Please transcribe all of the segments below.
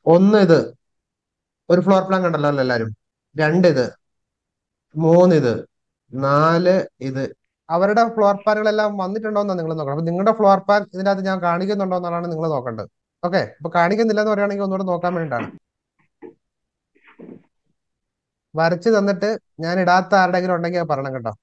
ഒന്ന് ഇത് ഒരു ഫ്ലോർ പ്ലാൻ കണ്ടല്ലോ അല്ലേ എല്ലാരും രണ്ട് ഇത് മൂന്ന് ഇത് നാല് ഇത് അവരുടെ ഫ്ലോർ പ്ലാനുകളെല്ലാം വന്നിട്ടുണ്ടോ എന്നാണ് നിങ്ങൾ നോക്കണം അപ്പൊ നിങ്ങളുടെ ഫ്ലോർ പ്ലാൻ ഇതിനകത്ത് ഞാൻ കാണിക്കുന്നുണ്ടോ എന്നാണ് നിങ്ങൾ നോക്കേണ്ടത് ഓക്കെ അപ്പൊ കാണിക്കുന്നില്ല എന്ന് പറയുകയാണെങ്കിൽ ഒന്നുകൂടെ നോക്കാൻ വേണ്ടിയിട്ടാണ് വരച്ച് തന്നിട്ട് ഞാൻ ഇടാത്ത ആരുടെങ്കിലും ഉണ്ടെങ്കിൽ അത് പറയണം കേട്ടോ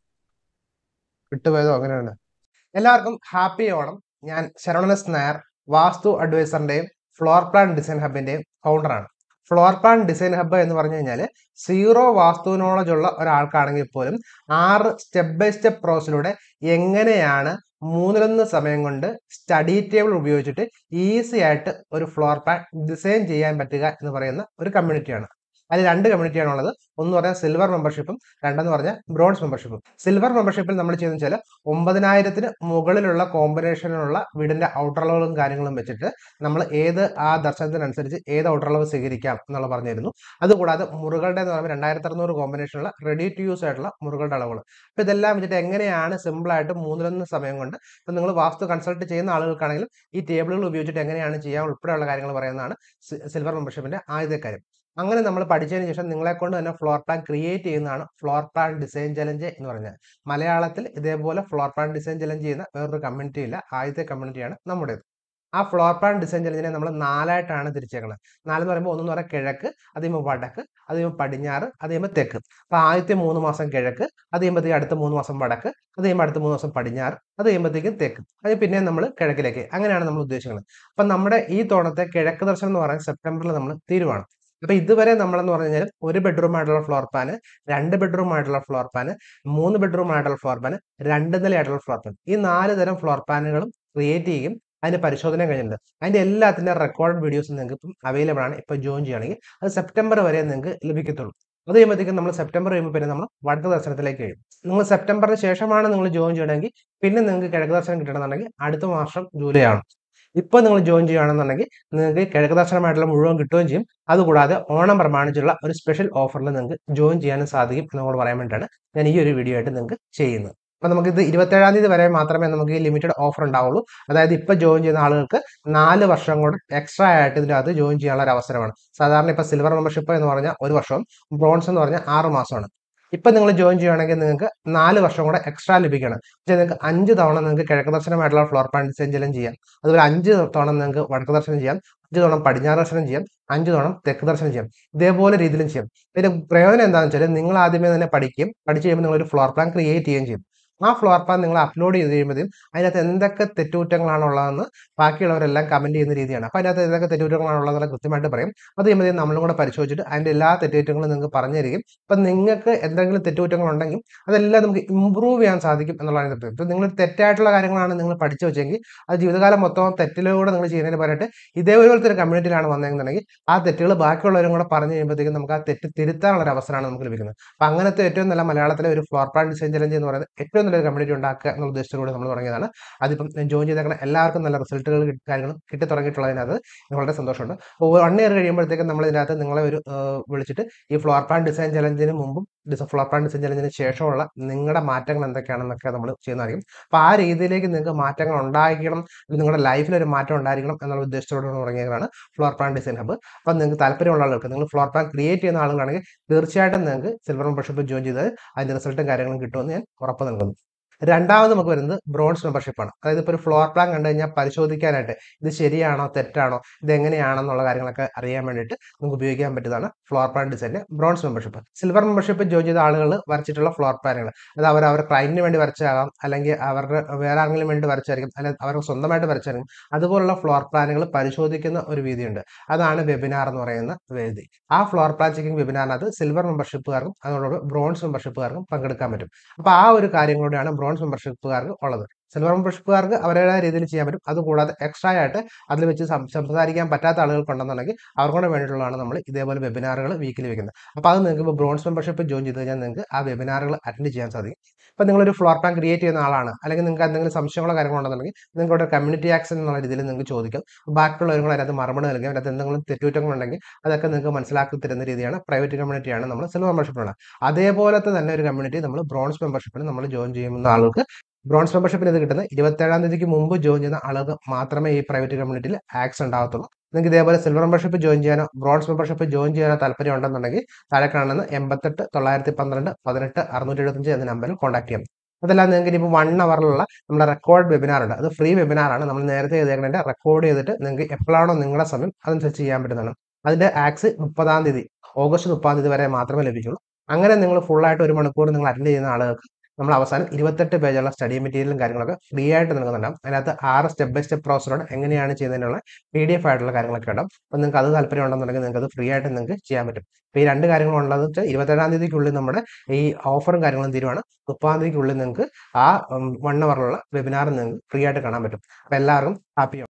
വിട്ടുപോയതോ അങ്ങനെയാണ് എല്ലാവർക്കും ഹാപ്പി ഓണം ഞാൻ ശരവണസ് നായർ വാസ്തു അഡ്വൈസറിന്റെയും ഫ്ലോർ പ്ലാൻ ഡിസൈൻ ഹബിന്റെയും ഫൗണ്ടറാണ് ഫ്ലോർ പ്ലാൻ ഡിസൈൻ ഹബ്ബ് എന്ന് പറഞ്ഞു കഴിഞ്ഞാൽ സീറോ വാസ്തു നോളജ് ഉള്ള ഒരാൾക്കാണെങ്കിൽ പോലും ആറ് സ്റ്റെപ്പ് ബൈ സ്റ്റെപ്പ് പ്രോസസ്സിലൂടെ എങ്ങനെയാണ് മൂന്നിലൊന്ന് സമയം കൊണ്ട് സ്റ്റഡി ടേബിൾ ഉപയോഗിച്ചിട്ട് ഈസി ആയിട്ട് ഒരു ഫ്ലോർ പ്ലാൻ ഡിസൈൻ ചെയ്യാൻ പറ്റുക എന്ന് പറയുന്ന ഒരു കമ്മ്യൂണിറ്റിയാണ് അതിൽ രണ്ട് കമ്മ്യൂണിറ്റിയാണ് ഉള്ളത് ഒന്ന് പറഞ്ഞാൽ സിൽവർ മെമ്പർഷിപ്പും രണ്ടെന്ന് പറഞ്ഞാൽ ബ്രോൺസ് മെമ്പർഷിപ്പും സിൽവർ മെമ്പർഷിപ്പിൽ നമ്മൾ ചെയ്യുന്നത് വെച്ചാൽ ഒമ്പതിനായിരത്തിന് മുകളിലുള്ള കോമ്പിനേഷനിലുള്ള വീടിന്റെ ഔട്ടർ അളവുകളും കാര്യങ്ങളും വെച്ചിട്ട് നമ്മൾ ഏത് ആ ദർശനത്തിനനുസരിച്ച് ഏത് ഔട്ടർ അളവ് സ്വീകരിക്കാം എന്നുള്ള പറഞ്ഞിരുന്നു അതുകൂടാതെ മുറുകളുടെ എന്ന് പറയുമ്പോൾ രണ്ടായിരത്തി അറുന്നൂറ് കോമ്പിനേഷനുള്ള റെഡി ടു യൂസ് ആയിട്ടുള്ള മുറുകളുടെ അളവുകൾ അപ്പോൾ ഇതെല്ലാം വെച്ചിട്ട് എങ്ങനെയാണ് സിമ്പിൾ ആയിട്ട് മൂന്നിലൊന്ന് സമയം കൊണ്ട് ഇപ്പം നിങ്ങൾ വാസ്തു കൺസൾട്ട് ചെയ്യുന്ന ആളുകൾക്കാണെങ്കിലും ഈ ടേബിളുകൾ ഉപയോഗിച്ചിട്ട് എങ്ങനെയാണ് ചെയ്യാൻ ഉൾപ്പെടെയുള്ള കാര്യങ്ങൾ പറയുന്നതാണ് സിൽവർ മെമ്പർഷിപ്പിന്റെ ആദ്യത്തെ കാര്യം അങ്ങനെ നമ്മൾ പഠിച്ചതിന് ശേഷം നിങ്ങളെ കൊണ്ട് തന്നെ ഫ്ലോർ പ്ലാൻ ക്രിയേറ്റ് ചെയ്യുന്നതാണ് ഫ്ലോർ പ്ലാൻ ഡിസൈൻ ചലഞ്ച് എന്ന് പറഞ്ഞാൽ മലയാളത്തിൽ ഇതേപോലെ ഫ്ലോർ പ്ലാൻ ഡിസൈൻ ചലഞ്ച് ചെയ്യുന്ന വേറൊരു കമ്മ്യൂണിറ്റി ഇല്ല ആദ്യത്തെ കമ്മ്യൂണിറ്റിയാണ് നമ്മുടേത് ആ ഫ്ലോർ പ്ലാൻ ഡിസൈൻ ചലഞ്ചിനെ നമ്മൾ നാലായിട്ടാണ് തിരിച്ചേക്കുന്നത് നാലെന്ന് പറയുമ്പോൾ ഒന്നെന്ന് പറയാൻ കിഴക്ക് അത് കഴിയുമ്പോൾ വടക്ക് അത് കഴിയുമ്പോൾ പടിഞ്ഞാറ് അത് കഴിയുമ്പോൾ തെക്ക് അപ്പോൾ ആദ്യത്തെ മൂന്ന് മാസം കിഴക്ക് അത് കഴിയുമ്പോഴത്തേക്ക് അടുത്ത മൂന്ന് മാസം വടക്ക് അത് കഴിയുമ്പോൾ അടുത്ത മൂന്ന് മാസം പടിഞ്ഞാറ് അത് കഴിയുമ്പോഴത്തേക്കും തെക്ക് അത് പിന്നെ നമ്മൾ കിഴക്കിലേക്ക് അങ്ങനെയാണ് നമ്മൾ ഉദ്ദേശിക്കുന്നത് അപ്പം നമ്മുടെ ഈ തോണത്തെ കിഴക്ക് ദർശനം എന്ന് പറയുന്നത് സെപ്റ്റംബറിൽ നമ്മൾ തീരുവാണ് അപ്പൊ ഇതുവരെ നമ്മളെന്ന് പറഞ്ഞു കഴിഞ്ഞാൽ ഒരു ബെഡ്റൂം ആയിട്ടുള്ള ഫ്ലോർ പ്ലാന് രണ്ട് ബെഡ്റൂം ആയിട്ടുള്ള ഫ്ലോർ പ്ലാന് മൂന്ന് ബെഡ്റൂം ആയിട്ടുള്ള ഫ്ലോർ പ്ലാന് രണ്ട് നിലയായിട്ടുള്ള ഫ്ലോർ പ്ലാൻ ഈ നാല് തരം ഫ്ലോർ പ്ലാനുകളും ക്രിയേറ്റ് ചെയ്യും അതിന്റെ പരിശോധന കഴിഞ്ഞിട്ടുണ്ട് അതിന്റെ എല്ലാത്തിന്റെ റെക്കോർഡ് വീഡിയോസ് നിങ്ങൾക്ക് ഇപ്പം അവൈലബിൾ ആണ് ഇപ്പൊ ജോയിൻ ചെയ്യുകയാണെങ്കിൽ അത് സെപ്റ്റംബർ വരെ നിങ്ങൾക്ക് ലഭിക്കത്തുള്ളൂ അത് കഴിയുമ്പോഴത്തേക്കും നമ്മൾ സെപ്റ്റംബർ കഴിയുമ്പോൾ പിന്നെ നമ്മൾ വടക്ക് ദർശനത്തിലേക്ക് കഴിയും നിങ്ങൾ സെപ്റ്റംബറിന് ശേഷമാണ് നിങ്ങൾ ജോയിൻ ചെയ്യണമെങ്കിൽ പിന്നെ നിങ്ങൾക്ക് കിഴക്ക് ദർശനം കിട്ടണമെന്നുണ്ടെങ്കിൽ അടുത്ത മാസം ജൂലൈ ആണ് ഇപ്പൊ നിങ്ങൾ ജോയിൻ ചെയ്യുകയാണെന്നുണ്ടെങ്കിൽ നിങ്ങൾക്ക് കിഴക്ക് ദർശനമായിട്ടുള്ള മുഴുവൻ കിട്ടുകയും ചെയ്യും അതുകൂടാതെ ഓണം പ്രമാണിച്ചുള്ള ഒരു സ്പെഷ്യൽ ഓഫറിൽ നിങ്ങൾക്ക് ജോയിൻ ചെയ്യാനും സാധിക്കും എന്നോട് പറയാൻ വേണ്ടിയിട്ടാണ് ഞാൻ ഈ ഒരു വീഡിയോ ആയിട്ട് നിങ്ങൾക്ക് ചെയ്യുന്നത് അപ്പൊ നമുക്ക് ഇത് ഇരുപത്തേഴാം തീയതി വരെ മാത്രമേ നമുക്ക് ഈ ലിമിറ്റഡ് ഓഫർ ഉണ്ടാവുള്ളൂ അതായത് ഇപ്പൊ ജോയിൻ ചെയ്യുന്ന ആളുകൾക്ക് നാല് വർഷം കൂടെ എക്സ്ട്രാ ആയിട്ട് ഇതിനകത്ത് ജോയിൻ ചെയ്യാനുള്ള ഒരു അവസരമാണ് സാധാരണ ഇപ്പൊ സിൽവർ മെമ്പർഷിപ്പ് എന്ന് പറഞ്ഞാൽ ഒരു വർഷവും ബ്രോൺസ് എന്ന് പറഞ്ഞാൽ ആറ് മാസമാണ് ഇപ്പൊ നിങ്ങൾ ജോയിൻ ചെയ്യുകയാണെങ്കിൽ നിങ്ങൾക്ക് നാല് വർഷം കൂടെ എക്സ്ട്രാ ലഭിക്കണം പക്ഷേ നിങ്ങൾക്ക് അഞ്ച് തവണ നിങ്ങൾക്ക് കിഴക്ക് ദർശനമായിട്ടുള്ള ഫ്ലോർ പ്ലാൻ ഡിസൈൻ ചെയ്യാൻ ചെയ്യാം അതുപോലെ അഞ്ച് തവണ നിങ്ങൾക്ക് വടക്ക് ദർശനം ചെയ്യാം അഞ്ച് തവണ പടിഞ്ഞാറ് ദർശനം ചെയ്യാം അഞ്ച് തവണ തെക്ക് ദർശനം ചെയ്യാം ഇതേപോലെ രീതിയിലും ചെയ്യാം ഇതിന്റെ പ്രയോജനം എന്താണെന്ന് വെച്ചാൽ നിങ്ങൾ ആദ്യമേ തന്നെ പഠിക്കും പഠിച്ചു കഴിയുമ്പോൾ നിങ്ങൾ ഒരു ഫ്ലോർ പ്ലാൻ ക്രിയേറ്റ് ചെയ്യുകയും ചെയ്യും ആ ഫ്ലോർ പ്ലാൻ നിങ്ങൾ അപ്ലോഡ് ചെയ്ത് കഴിയുമ്പോഴത്തേക്കും അതിനകത്ത് എന്തൊക്കെ തെറ്റുകുറ്റങ്ങളാണ് ഉള്ളതെന്ന് ബാക്കിയുള്ളവരെല്ലാം കമന്റ് ചെയ്യുന്ന രീതിയാണ് അപ്പോൾ അതിനകത്ത് എന്തൊക്കെ തെറ്റുകുറ്റങ്ങളാണ് ഉള്ളതെന്ന് കൃത്യമായിട്ട് പറയും അത് കഴിയുമ്പോഴത്തേക്കും നമ്മളും കൂടെ പരിശോധിച്ചിട്ട് അതിന്റെ എല്ലാ തെറ്റുകുറ്റങ്ങളും നിങ്ങൾക്ക് പറഞ്ഞു തരികയും അപ്പം നിങ്ങൾക്ക് എന്തെങ്കിലും തെറ്റുകുറ്റങ്ങൾ ഉണ്ടെങ്കിൽ അതെല്ലാം നമുക്ക് ഇമ്പ്രൂവ് ചെയ്യാൻ സാധിക്കും എന്നുള്ളതാണ് ഇത് ഇപ്പം നിങ്ങൾ തെറ്റായിട്ടുള്ള കാര്യങ്ങളാണ് നിങ്ങൾ പഠിച്ചു വെച്ചെങ്കിൽ അത് ജീവിതകാലം മൊത്തം തെറ്റിലൂടെ നിങ്ങൾ ചെയ്യുന്നതിന് പറയട്ടെ ഇതേപോലത്തെ ഒരു കമ്മ്യൂണിറ്റിയിലാണ് വന്നതെന്നുണ്ടെങ്കിൽ ആ തെറ്റുകൾ ബാക്കിയുള്ളവരും കൂടെ പറഞ്ഞു കഴിയുമ്പോഴത്തേക്കും നമുക്ക് ആ തെറ്റ് തിരുത്താനുള്ള ഒരു അവസരമാണ് നമുക്ക് ലഭിക്കുന്നത് അപ്പം അങ്ങനത്തെ ഏറ്റവും നല്ല മലയാളത്തിലെ ഒരു ഫ്ലോർ പ്ലാൻ ഡിസൈൻ ചലഞ്ച് എന്ന് പറയുന്നത് ഏറ്റവും നല്ലൊരു കമ്മ്യൂണിറ്റി ഉണ്ടാക്കുക എന്നുള്ള ഉദ്ദേശത്തോടെ നമ്മൾ തുടങ്ങിയതാണ് അതിപ്പം ജോയിൻ ചെയ്തേക്കുന്ന എല്ലാവർക്കും നല്ല റിസൾട്ടുകൾ കാര്യങ്ങളും കിട്ടി തുടങ്ങിയിട്ടുള്ളതിനകത്ത് വളരെ സന്തോഷമുണ്ട് വൺ ഇയർ കഴിയുമ്പോഴത്തേക്കും നമ്മൾ ഇതിനകത്ത് നിങ്ങളെ ഒരു വിളിച്ചിട്ട് ഈ ഫ്ലോർ പ്ലാൻ ഡിസൈൻ ചലഞ്ചിന് മുമ്പും ഡിസൈൻ ഫ്ലോർ പ്ലാൻ ഡിസൈൻ ചലഞ്ചിന് ശേഷമുള്ള നിങ്ങളുടെ മാറ്റങ്ങൾ എന്തൊക്കെയാണെന്നൊക്കെ നമ്മൾ ചെയ്യുന്നതായിരിക്കും അപ്പോൾ ആ രീതിയിലേക്ക് നിങ്ങൾക്ക് മാറ്റങ്ങൾ ഉണ്ടായിരിക്കണം നിങ്ങളുടെ ലൈഫിൽ ഒരു മാറ്റം ഉണ്ടായിരിക്കണം എന്നുള്ള ഉദ്ദേശത്തോടെ തുടങ്ങിയതാണ് ഫ്ലോർ പ്ലാൻ ഡിസൈൻ ഹബ്ബ് അപ്പം നിങ്ങൾക്ക് താല്പര്യമുള്ള ആളുകൾക്ക് നിങ്ങൾ ഫ്ലോർ പ്ലാൻ ക്രിയേറ്റ് ചെയ്യുന്ന ആളുകളാണെങ്കിൽ തീർച്ചയായിട്ടും നിങ്ങൾക്ക് സിൽവർ മെമ്പർഷിപ്പ് ജോയിൻ ചെയ്താൽ അതിന്റെ റിസൾട്ടും കാര്യങ്ങളും കിട്ടുമെന്ന് ഞാൻ ഉറപ്പ് നൽകുന്നു രണ്ടാമത് നമുക്ക് വരുന്നത് ബ്രോൺസ് മെമ്പർഷിപ്പാണ് അതായത് ഇപ്പോൾ ഒരു ഫ്ലോർ പ്ലാൻ കണ്ടു കഴിഞ്ഞാൽ പരിശോധിക്കാനായിട്ട് ഇത് ശരിയാണോ തെറ്റാണോ ഇത് എങ്ങനെയാണെന്നുള്ള കാര്യങ്ങളൊക്കെ അറിയാൻ വേണ്ടിയിട്ട് നമുക്ക് ഉപയോഗിക്കാൻ പറ്റുന്നതാണ് ഫ്ലോർ പ്ലാൻ ഡിസൈൻ്റെ bronze membership silver membership join ചെയ്ത ആളുകൾ വരച്ചിട്ടുള്ള ഫ്ലോർ പ്ലാനുകൾ അത് അവർ അവർ ക്ലയന്റിന് വേണ്ടി വരച്ചാകാം അല്ലെങ്കിൽ അവരുടെ വേറെ ആരെങ്കിലും വേണ്ടി വരച്ചായിരിക്കും അല്ലെങ്കിൽ അവർക്ക് സ്വന്തമായിട്ട് വരച്ചായിരിക്കും അതുപോലുള്ള ഫ്ലോർ പ്ലാനുകൾ പരിശോധിക്കുന്ന ഒരു രീതിയുണ്ട് അതാണ് വെബിനാർ എന്ന് പറയുന്ന വേദി ആ ഫ്ലോർ പ്ലാൻ ചെക്കിംഗ് വെബിനാറിനകത്ത് സിൽവർ മെമ്പർഷിപ്പുകാർക്കും അതോടൊപ്പം ബ്രോൺസ് മെമ്പർഷിപ്പുകാർക്കും പങ്കെടുക്കാൻ പറ്റും അപ്പോൾ ആ ഒരു കാര്യം കൂടിയാണ് ബ്രോൺസ് മെമ്പർഷിപ്പുകാർക്ക് ഉള്ളത് സിൽവർ മെമ്പർഷിപ്പുകാർക്ക് അവരുടേതായ രീതിയിൽ ചെയ്യാൻ പറ്റും അതുകൂടാതെ എക്സ്ട്രാ ആയിട്ട് അതിൽ വെച്ച് സംസാരിക്കാൻ പറ്റാത്ത ആളുകൾക്കുണ്ടെന്നുണ്ടെങ്കിൽ അവർക്കൂടെ വേണ്ടിയിട്ടുള്ളതാണ് നമ്മൾ ഇതേപോലെ വെബിനാറുകൾ വീക്കിൽ വെക്കുന്നത് അപ്പോൾ അത് നിങ്ങൾക്ക് ഇപ്പോൾ ബ്രോൺസ് മെമ്പർഷിപ്പ് ജോയിൻ ചെയ്ത് കഴിഞ്ഞാൽ നിങ്ങൾക്ക് ആ വെബിനാറുകൾ അറ്റൻഡ് ചെയ്യാൻ സാധിക്കും ഇപ്പോൾ നിങ്ങളൊരു ഫ്ലോർ പ്ലാൻ ക്രിയേറ്റ് ചെയ്യുന്ന ആളാണ് അല്ലെങ്കിൽ നിങ്ങൾക്ക് എന്തെങ്കിലും സംശയങ്ങളോ കാര്യങ്ങളുണ്ടെന്നുണ്ടെങ്കിൽ നിങ്ങളുടെ കമ്മ്യൂണിറ്റി ആക്ഷൻ എന്നുള്ള രീതിയിൽ നിങ്ങൾക്ക് ചോദിക്കാം ബാക്കിയുള്ളവരും കൂടെ അതിനകത്ത് മറുപടി നൽകും അതിനകത്ത് എന്തെങ്കിലും തെറ്റുകുറ്റങ്ങളുണ്ടെങ്കിൽ അതൊക്കെ നിങ്ങൾക്ക് മനസ്സിലാക്കി തരുന്ന രീതിയാണ് പ്രൈവറ്റ് കമ്മ്യൂണിറ്റിയാണ് നമ്മൾ സിൽവർ മെമ്പർഷിപ്പിനുള്ള അതേപോലത്തെ തന്നെ ഒരു കമ്മ്യൂണിറ്റി നമ്മൾ ബ്രോൺസ് മെമ്പർഷിപ്പിന് നമ്മൾ ജോയിൻ ചെയ്യുന്ന ആൾക്ക് ബ്രോൺസ് മെമ്പർഷിപ്പിന് ഇത് കിട്ടുന്നത് ഇരുപത്തേഴാം തീയതിക്ക് മുമ്പ് ജോയിൻ ചെയ്യുന്ന ആളുകൾ മാത്രമേ ഈ പ്രൈവറ്റ് കമ്മ്യൂണിറ്റിയിൽ ആക്സ് ഉണ്ടാകത്തുള്ളൂ നിങ്ങൾക്ക് ഇതേപോലെ സിൽവർ മെമ്പർഷിപ്പ് ജോയിൻ ചെയ്യാനോ ബ്രോൺസ് മെമ്പർഷിപ്പ് ജോയിൻ ചെയ്യാനോ താല്പര്യം ഉണ്ടെന്നുണ്ടെങ്കിൽ താഴെ കാണുന്ന എൺപത്തെട്ട് തൊള്ളായിരത്തി പന്ത്രണ്ട് പതിനെട്ട് അറുന്നൂറ്റി എഴുപത്തഞ്ച് എന്ന നമ്പറിൽ കോൺടാക്ട് ചെയ്യാം അതല്ലാതെ നിങ്ങൾക്ക് ഇനിയിപ്പോൾ വൺ അവറിലുള്ള നമ്മുടെ റെക്കോർഡ് വെബിനാർ ഉണ്ട് അത് ഫ്രീ വെബിനാർ ആണ് നമ്മൾ നേരത്തെ ചെയ്തേക്കുന്നതിന്റെ റെക്കോർഡ് ചെയ്തിട്ട് നിങ്ങൾക്ക് എപ്പോഴാണോ നിങ്ങളുടെ സമയം അതനുസരിച്ച് ചെയ്യാൻ പറ്റുന്നതാണ് അതിന്റെ ആക്സ് മുപ്പതാം തീയതി ഓഗസ്റ്റ് മുപ്പതാം തീയതി വരെ മാത്രമേ ലഭിക്കുള്ളൂ അങ്ങനെ നിങ്ങൾ ഫുൾ ആയിട്ട് ഒരു മണിക്കൂർ നിങ്ങൾ അറ്റൻഡ് ചെയ്യുന്ന ആളുകൾക്ക് നമ്മൾ അവസാനം ഇരുപത്തെട്ട് പേജുള്ള സ്റ്റഡി മെറ്റീരിയലും കാര്യങ്ങളൊക്കെ ഫ്രീ ആയിട്ട് നൽകുന്നുണ്ടാവും അതിനകത്ത് ആറ് സ്റ്റെപ്പ് ബൈ സ്റ്റെപ്പ് പ്രോസസ്സോടെ എങ്ങനെയാണ് ചെയ്യുന്നതിനുള്ള പി ഡി എഫ് ആയിട്ടുള്ള കാര്യങ്ങളൊക്കെ ഉണ്ടാവും അപ്പോൾ നിങ്ങൾക്ക് അത് താല്പര്യം ഉണ്ടെന്നുണ്ടെങ്കിൽ നിങ്ങൾക്ക് അത് ഫ്രീ ആയിട്ട് നിങ്ങൾക്ക് ചെയ്യാൻ പറ്റും അപ്പോൾ ഈ രണ്ട് കാര്യങ്ങളുള്ളതെന്ന് വെച്ചാൽ ഇരുപത്തേഴാം തീയതിക്കുള്ളിൽ നമ്മുടെ ഈ ഓഫറും കാര്യങ്ങളും തീരുവാണ് മുപ്പതാം തീയതിക്കുള്ളിൽ നിങ്ങൾക്ക് ആ വൺ അവറിലുള്ള വെബിനാർ നിങ്ങൾക്ക് ഫ്രീ ആയിട്ട് കാണാൻ പറ്റും അപ്പോൾ എല്ലാവർക്കും ഹാപ്പി